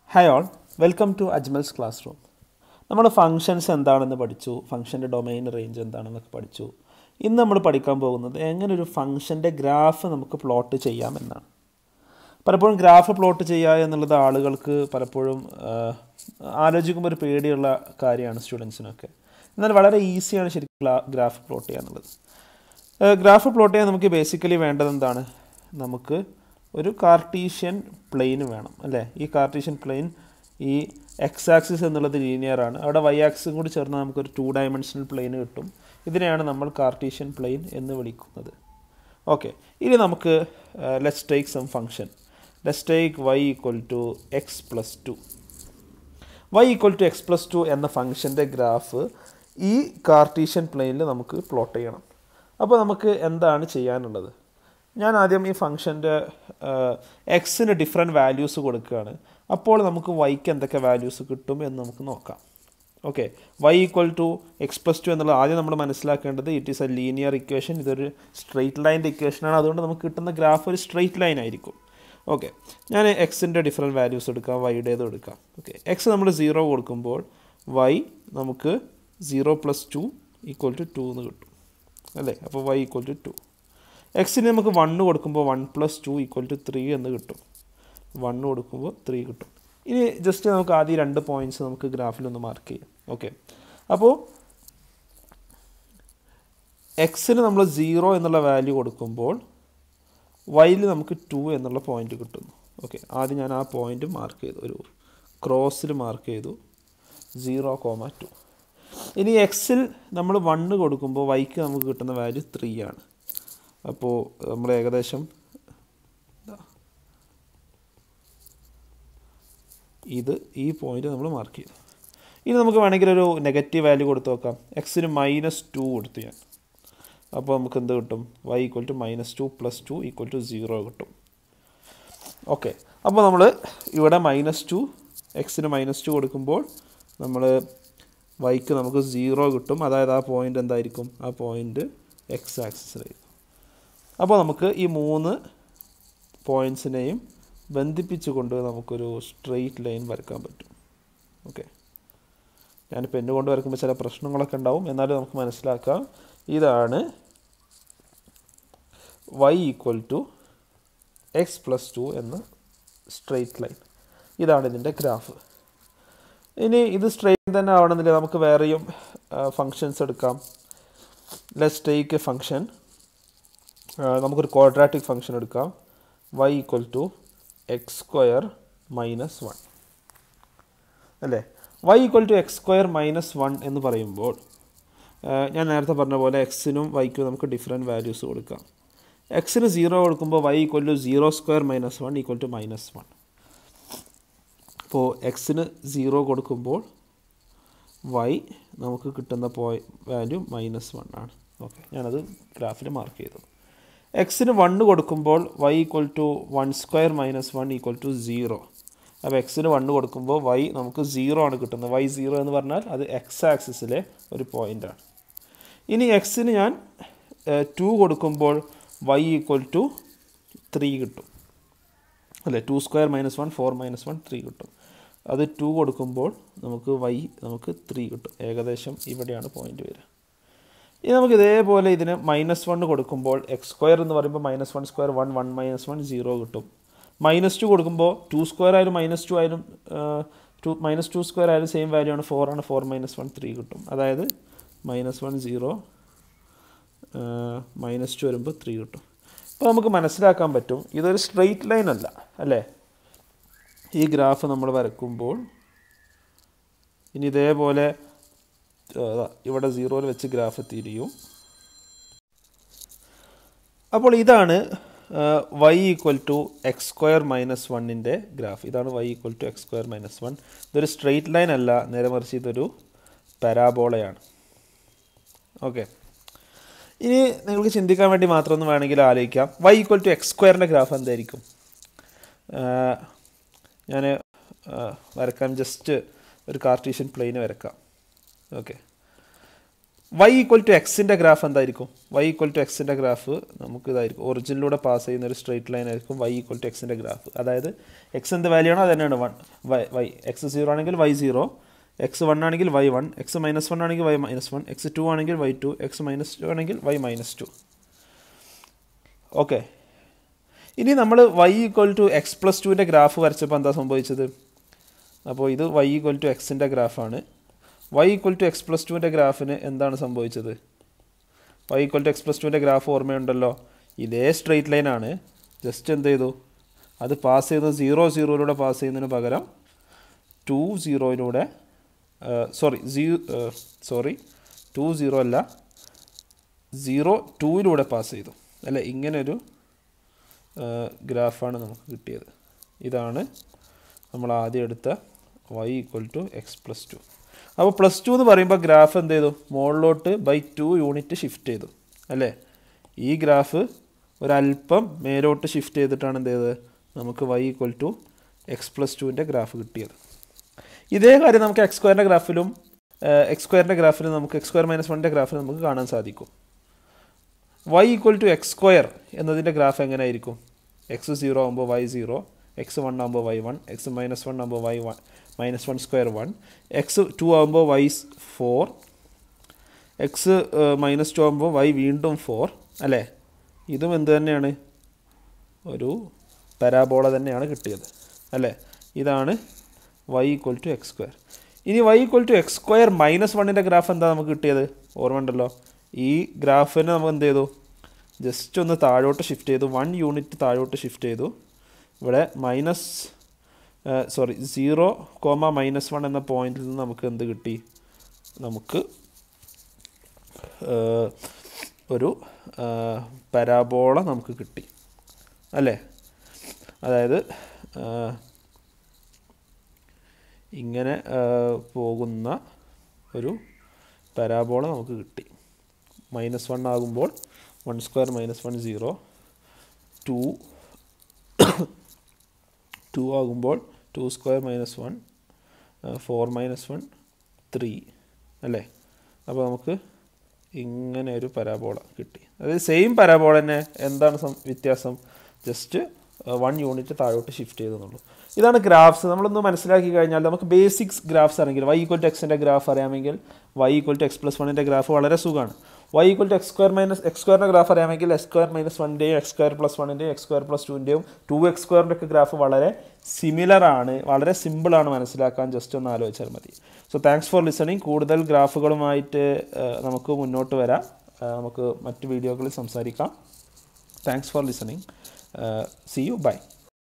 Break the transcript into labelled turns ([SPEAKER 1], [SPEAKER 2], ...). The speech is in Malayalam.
[SPEAKER 1] Hi all welcome to Ajmal's class room നമ്മൾ ഫങ്ഷൻസ് എന്താണെന്ന് പഠിച്ചു ഫംഗ്ഷൻ്റെ ഡൊമൈൻ റേഞ്ച് എന്താണെന്നൊക്കെ പഠിച്ചു ഇന്ന് നമ്മൾ പഠിക്കാൻ പോകുന്നത് എങ്ങനെ ഒരു ഫംഗ്ഷൻ്റെ ഗ്രാഫ് നമുക്ക് പ്ലോട്ട് ചെയ്യാമെന്നാണ് പലപ്പോഴും ഗ്രാഫ് പ്ലോട്ട് ചെയ്യുക എന്നുള്ളത് ആളുകൾക്ക് പലപ്പോഴും ആ, ആലോചിക്കുമ്പോൾ ഒരു പേടിയുള്ള കാര്യമാണ് സ്റ്റുഡൻസിനൊക്കെ എന്നാൽ വളരെ ഈസിയാണ് ശരിക്കും ഗ്രാഫ് പ്ലോട്ട് ചെയ്യുക എന്നുള്ളത് ഗ്രാഫ് പ്ലോട്ട് ചെയ്യാൻ നമുക്ക് ബേസിക്കലി വേണ്ടത് എന്താണ് നമുക്ക് ഒരു കാർട്ടീഷ്യൻ പ്ലെയിൻ വേണം അല്ലേ ഈ കാർട്ടീഷ്യൻ പ്ലെയിൻ ഈ എക്സ് ആക്സിസ് എന്നുള്ളത് ലീനിയർ ആണ് അവിടെ വൈ ആക്സിസും കൂടി ചേർന്ന് നമുക്കൊരു ടു ഡയമെൻഷണൽ പ്ലെയിൻ കിട്ടും ഇതിനെയാണ് നമ്മൾ കാർട്ടീഷ്യൻ പ്ലെയിൻ എന്ന് വിളിക്കുന്നത് ഓക്കെ ഇനി നമുക്ക് let's take some function let's take Y equal to X plus two Y equal to X plus two എന്ന ഫംഗ്ഷൻ്റെ ഗ്രാഫ് ഈ കാർട്ടീഷ്യൻ പ്ലെയിനിൽ നമുക്ക് പ്ലോട്ട് ചെയ്യണം അപ്പോൾ നമുക്ക് എന്താണ് ചെയ്യാനുള്ളത് ഞാൻ ആദ്യം ഈ ഫംഗ്ഷൻ്റെ എക്സിന് ഡിഫറെൻറ്റ് വാല്യൂസ് കൊടുക്കുകയാണ് അപ്പോൾ നമുക്ക് വൈക്ക് എന്തൊക്കെ വാല്യൂസ് കിട്ടും എന്ന് നമുക്ക് നോക്കാം okay Y equal to X plus two എന്നുള്ളത് ആദ്യം നമ്മൾ മനസ്സിലാക്കേണ്ടത് it is a linear equation ഇതൊരു സ്ട്രെയിറ്റ് ലൈൻ്റെ ഇക്വേഷനാണ് അതുകൊണ്ട് നമുക്ക് കിട്ടുന്ന ഗ്രാഫ് ഒരു സ്ട്രെയിറ്റ് ലൈൻ ആയിരിക്കും ഓക്കെ ഞാൻ എക്സിൻ്റെ ഡിഫറെൻറ്റ് വാല്യൂസ് എടുക്കാം വൈയുടേതും എടുക്കാം ഓക്കെ എക്സ് നമ്മൾ സീറോ കൊടുക്കുമ്പോൾ വൈ നമുക്ക് zero plus two equal to two എന്ന് കിട്ടും അല്ലേ അപ്പോൾ വൈ ഈക്വൽ ടു ടു എക്സിന് നമുക്ക് വണ്ണ് കൊടുക്കുമ്പോൾ one plus two equal to three എന്ന് കിട്ടും വണ്ണ് കൊടുക്കുമ്പോൾ ത്രീ കിട്ടും ഇനി ജസ്റ്റ് നമുക്ക് ആദ്യം രണ്ട് പോയിൻറ്റ്സ് നമുക്ക് ഗ്രാഫിലൊന്ന് മാർക്ക് ചെയ്യാം ഓക്കെ അപ്പോൾ എക്സിന് നമ്മൾ സീറോ എന്നുള്ള വാല്യൂ കൊടുക്കുമ്പോൾ വൈയിൽ നമുക്ക് ടു എന്നുള്ള പോയിന്റ് കിട്ടുന്നു ഓക്കെ ആദ്യം ഞാൻ ആ പോയിന്റ് മാർക്ക് ചെയ്തു ഒരു ക്രോസിൽ മാർക്ക് ചെയ്തു സീറോ കോമ ടു ഇനി എക്സിൽ നമ്മൾ വണ്ണ് കൊടുക്കുമ്പോൾ വൈക്ക് നമുക്ക് കിട്ടുന്ന വാല്യൂ ത്രീ ആണ് അപ്പോൾ നമ്മൾ ഏകദേശം ദാ. ഇത് ഈ പോയിന്റ് നമ്മൾ മാർക്ക് ചെയ്തു ഇനി നമുക്ക് വേണമെങ്കിൽ ഒരു നെഗറ്റീവ് വാല്യൂ കൊടുത്ത് നോക്കാം എക്സിന് മൈനസ് ടു കൊടുത്തു ഞാൻ അപ്പോൾ നമുക്ക് എന്ത് കിട്ടും Y equal to minus two plus two equal to zero കിട്ടും ഓക്കെ അപ്പോൾ നമ്മൾ ഇവിടെ മൈനസ് ടു എക്സിന് മൈനസ് ടു കൊടുക്കുമ്പോൾ നമ്മൾ വൈക്ക് നമുക്ക് സീറോ കിട്ടും അതായത് ആ പോയിൻ്റ് എന്തായിരിക്കും ആ പോയിൻ്റ് എക്സ് ആക്സിസിലായിരിക്കും അപ്പോൾ നമുക്ക് ഈ മൂന്ന് പോയിൻറ്റ്സിനെയും ബന്ധിപ്പിച്ചുകൊണ്ട് നമുക്കൊരു സ്ട്രെയിറ്റ് ലൈൻ വരക്കാൻ പറ്റും ഓക്കെ ഞാൻ പെന്ന് കൊണ്ട് വരക്കുമ്പോൾ ചില പ്രശ്നങ്ങളൊക്കെ ഉണ്ടാവും എന്നാലും നമുക്ക് മനസ്സിലാക്കാം ഇതാണ് Y equal to X plus two എന്ന സ്ട്രെയിറ്റ് ലൈൻ ഇതാണ് ഇതിൻ്റെ ഗ്രാഫ് ഇനി ഇത് സ്ട്രെയിറ്റ് തന്നെ ആവണമെന്നില്ല നമുക്ക് വേറെയും ഫങ്ഷൻസ് എടുക്കാം ലെറ്റ്സ് ടേക്ക് എ ഫങ്ഷൻ നമുക്കൊരു ക്വാഡ്രാറ്റിക് ഫങ്ഷൻ എടുക്കാം Y equal to X square minus one അല്ലേ Y equal to X square minus one എന്ന് പറയുമ്പോൾ ആ, ഞാൻ നേരത്തെ പറഞ്ഞ പോലെ എക്സിനും വൈക്കും നമുക്ക് ഡിഫറെൻറ്റ് വാല്യൂസ് കൊടുക്കാം എക്സിന് സീറോ കൊടുക്കുമ്പോൾ Y equal to zero square minus one equal to minus one അപ്പോൾ എക്സിന് സീറോ കൊടുക്കുമ്പോൾ വൈ നമുക്ക് കിട്ടുന്ന പോയി വാല്യൂ മൈനസ് വൺ ആണ് ഓക്കെ ഞാനത് ഗ്രാഫിൽ മാർക്ക് ചെയ്തു എക്സിന് വണ്ണ് കൊടുക്കുമ്പോൾ Y equal to one square minus one equal to zero അപ്പോൾ എക്സിന് വണ്ണ് കൊടുക്കുമ്പോൾ വൈ നമുക്ക് സീറോ ആണ് കിട്ടുന്നത് വൈ സീറോ എന്ന് പറഞ്ഞാൽ അത് എക്സ് ആക്സിസിലെ ഒരു പോയിൻ്റാണ് ഇനി എക്സിന് ഞാൻ ടു കൊടുക്കുമ്പോൾ വൈ ഈക്വൽ ടു ത്രീ കിട്ടും അല്ലേ two square minus one four minus one three കിട്ടും അത് ടു കൊടുക്കുമ്പോൾ നമുക്ക് വൈ നമുക്ക് ത്രീ കിട്ടും ഏകദേശം ഇവിടെയാണ് പോയിന്റ് വരിക ഇനി നമുക്ക് ഇതേപോലെ ഇതിന് മൈനസ് വൺ കൊടുക്കുമ്പോൾ എക്സ് സ്ക്വയർ എന്ന് പറയുമ്പോൾ minus one square one one minus one zero കിട്ടും മൈനസ് ടു കൊടുക്കുമ്പോൾ ടു സ്ക്വയർ ആയാലും മൈനസ് ടു ആയാലും ടു മൈനസ് ടു സ്ക്വയർ ആയാലും സെയിം വാല്യൂ ആണ് ഫോർ ആണ് ഫോർ മൈനസ് വൺ ത്രീ കിട്ടും അതായത് minus one zero minus two വരുമ്പോൾ ത്രീ കിട്ടും അപ്പോൾ നമുക്ക് മനസ്സിലാക്കാൻ പറ്റും ഇതൊരു സ്ട്രെയിറ്റ് ലൈൻ അല്ല അല്ലേ ഈ ഗ്രാഫ് നമ്മൾ വരക്കുമ്പോൾ ഇനി ഇതേപോലെ ആ, ദാ ഇവിടെ സീറോയിൽ വെച്ച് ഗ്രാഫ് തിരിയും അപ്പോൾ ഇതാണ് Y equal to X square minus വണ്ണിൻ്റെ ഗ്രാഫ് ഇതാണ് Y equal to X square minus one ഇതൊരു സ്ട്രെയിറ്റ് ലൈൻ അല്ല നേരെ മറിച്ച് ഇതൊരു പരാബോളയാണ് ഓക്കെ ഇനി നിങ്ങൾക്ക് ചിന്തിക്കാൻ വേണ്ടി മാത്രം ഒന്ന് വേണമെങ്കിൽ ആലോചിക്കാം വൈ ഈക്വൽ ടു എക്സ് സ്ക്വയറിൻ്റെ ഗ്രാഫ് എന്തായിരിക്കും ഞാൻ വരക്കാം ജസ്റ്റ് ഒരു കാർട്ടീഷ്യൻ പ്ലെയിന് വരക്കാം ഓക്കെ വൈ ഈക്വൽ ടു എക്സിൻ്റെ ഗ്രാഫ് എന്തായിരിക്കും വൈ ഈക്വൽ ടു എക്സിൻ്റെ ഗ്രാഫ് നമുക്ക് ഇതായിരിക്കും ഒറിജിനിലൂടെ പാസ് ചെയ്യുന്ന ഒരു സ്ട്രേറ്റ് ലൈൻ ആയിരിക്കും വൈ ഈക്വൽ ടു എക്സിൻ്റെ ഗ്രാഫ് അതായത് എക്സ് എന്ത് വാല്യൂ ആണോ അത് തന്നെയാണ് one Y Y X zero ആണെങ്കിൽ വൈ സീറോ എക്സ് വൺ ആണെങ്കിൽ Y one X minus one ആണെങ്കിൽ Y minus one X two ആണെങ്കിൽ Y two X minus two ആണെങ്കിൽ വൈ മൈനസ് ടു ഓക്കെ ഇനി നമ്മൾ Y equal to X plus ടുവിൻ്റെ ഗ്രാഫ് വരച്ചപ്പോൾ എന്താ സംഭവിച്ചത് അപ്പോൾ ഇത് വൈ ഈക്വൽ ടു എക്സിൻ്റെ ഗ്രാഫാണ് Y equal to X plus ടുവിൻ്റെ ഗ്രാഫിന് എന്താണ് സംഭവിച്ചത് Y equal to X plus ടുവിൻ്റെ ഗ്രാഫ് ഓർമ്മയുണ്ടല്ലോ ഇതേ സ്ട്രെയിറ്റ് ലൈനാണ് ജസ്റ്റ് എന്ത് ചെയ്തു അത് പാസ് ചെയ്ത് സീറോ സീറോയിലൂടെ പാസ് ചെയ്യുന്നതിന് പകരം ടു സീറോയിലൂടെ sorry see sorry two zero അല്ല സീറോ ടൂയിലൂടെ പാസ് ചെയ്തു അല്ലേ ഇങ്ങനൊരു ഗ്രാഫാണ് നമുക്ക് കിട്ടിയത് ഇതാണ് നമ്മൾ ആദ്യം എടുത്ത Y equal to X plus two അപ്പോൾ പ്ലസ് ടു എന്ന് പറയുമ്പോൾ ഗ്രാഫ് എന്ത് ചെയ്തു മുകളിലോട്ട് ബൈ ടു യൂണിറ്റ് ഷിഫ്റ്റ് ചെയ്തു അല്ലേ ഈ ഗ്രാഫ് ഒരല്പം മേലോട്ട് ഷിഫ്റ്റ് ചെയ്തിട്ടാണ് എന്ത് ചെയ്തത് നമുക്ക് Y equal to X plus ടുവിൻ്റെ ഗ്രാഫ് കിട്ടിയത് ഇതേ കാര്യം നമുക്ക് എക്സ് സ്ക്വയറിൻ്റെ ഗ്രാഫിലും എക്സ് സ്ക്വയറിൻ്റെ ഗ്രാഫിലും നമുക്ക് എക്സ് സ്ക്വയർ മൈനസ് വണ്ണിൻ്റെ ഗ്രാഫിലും നമുക്ക് കാണാൻ സാധിക്കും Y equal to X square എന്നതിൻ്റെ ഗ്രാഫ് എങ്ങനെ ആയിരിക്കും എക്സ് സീറോ ആകുമ്പോൾ വൈ സീറോ എക്സ് വൺ ആകുമ്പോൾ Y one X minus one ആകുമ്പോൾ Y one minus one square one X two ആകുമ്പോൾ Y four X minus two ആകുമ്പോൾ വൈ വീണ്ടും ഫോർ അല്ലേ ഇതും എന്ത് തന്നെയാണ് ഒരു പരാബോള തന്നെയാണ് കിട്ടിയത് അല്ലേ ഇതാണ് Y equal to X square ഇനി Y equal to X square minus വണ്ണിൻ്റെ ഗ്രാഫ് എന്താ നമുക്ക് കിട്ടിയത് ഓർമ്മ ഉണ്ടല്ലോ ഈ ഗ്രാഫിനെ നമ്മൾ എന്ത് ചെയ്തു ജസ്റ്റ് ഒന്ന് താഴോട്ട് ഷിഫ്റ്റ് ചെയ്തു വൺ യൂണിറ്റ് താഴോട്ട് ഷിഫ്റ്റ് ചെയ്തു ഇവിടെ minus sorry zero comma minus one എന്ന പോയിന്റിൽ നിന്ന് നമുക്ക് എന്ത് കിട്ടി നമുക്ക് ഒരു പരാബോള നമുക്ക് കിട്ടി അല്ലേ അതായത് ഇങ്ങനെ പോകുന്ന ഒരു പരാബോള നമുക്ക് കിട്ടി മൈനസ് വൺ ആകുമ്പോൾ one square minus one zero two two ആകുമ്പോൾ two square minus one four minus one three അല്ലേ അപ്പോൾ നമുക്ക് ഇങ്ങനെ ഒരു പരാബോള കിട്ടി അതായത് സെയിം പരാബോള തന്നെ എന്താണ് വ്യത്യാസം ജസ്റ്റ് വൺ യൂണിറ്റ് താഴോട്ട് ഷിഫ്റ്റ് ചെയ്തെന്നുള്ളൂ ഇതാണ് ഗ്രാഫ്സ് നമ്മളൊന്ന് മനസ്സിലാക്കി കഴിഞ്ഞാൽ നമുക്ക് ബേസിക്സ് ഗ്രാഫ്സ് അറിയെങ്കിൽ വൈ ഈക്വൽ ടു എക്സിൻ്റെ ഗ്രാഫ് അറിയാമെങ്കിൽ Y equal to X plus വണ്ണിൻ്റെ ഗ്രാഫ് വളരെ സുഖമാണ് Y equal to X square minus X സ്ക്വയറിൻ്റെ ഗ്രാഫ് അറിയാമെങ്കിൽ എക്സ് സ്ക്വയർ മൈനസ് വണ്ണിൻ്റെയും എക്സ് സ്ക്വയർ പ്ലസ് വണ്ണിൻ്റെയും എക്സ് സ്ക്വയർ പ്ലസ് ടുവിൻ്റെയും ടു എക്സ് സ്ക്വയറിൻ്റെ ഒക്കെ ഗ്രാഫ് വളരെ സിമിലർ ആണ് വളരെ സിമ്പിളാണ് മനസ്സിലാക്കാൻ ജസ്റ്റ് ഒന്ന് ആലോചിച്ചാൽ മതി സോ താങ്ക്സ് ഫോർ ലിസണിങ് കൂടുതൽ ഗ്രാഫുകളുമായിട്ട് നമുക്ക് മുന്നോട്ട് വരാം നമുക്ക് മറ്റ് വീഡിയോകളിൽ സംസാരിക്കാം thanks for listening see you by